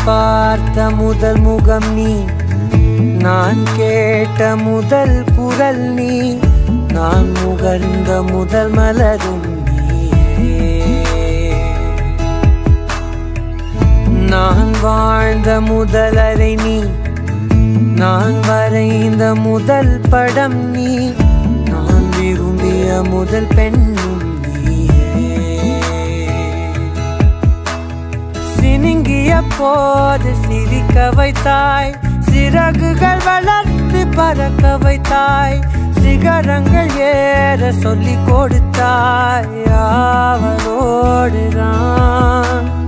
பார்த்த முதல் முகம் நீ நான் கேட்ட முதல் குரல் நீ நான் முகர்ந்த முதல் மலரும் நீயே நான் வாழ்ந்த முதல் அறை நீ நான் வரைந்த முதல் படம் நீ நான் விரும்பிய முதல் பெண்ணும் நீயே சினுங்கிய போது சிரிக்க வைத்தாய் சிறகுகள் வளர்த்து பறக்க வைத்தாய் சிகரங்கள் ஏற சொல்லி கொடுத்தாய் அவரோடுதான்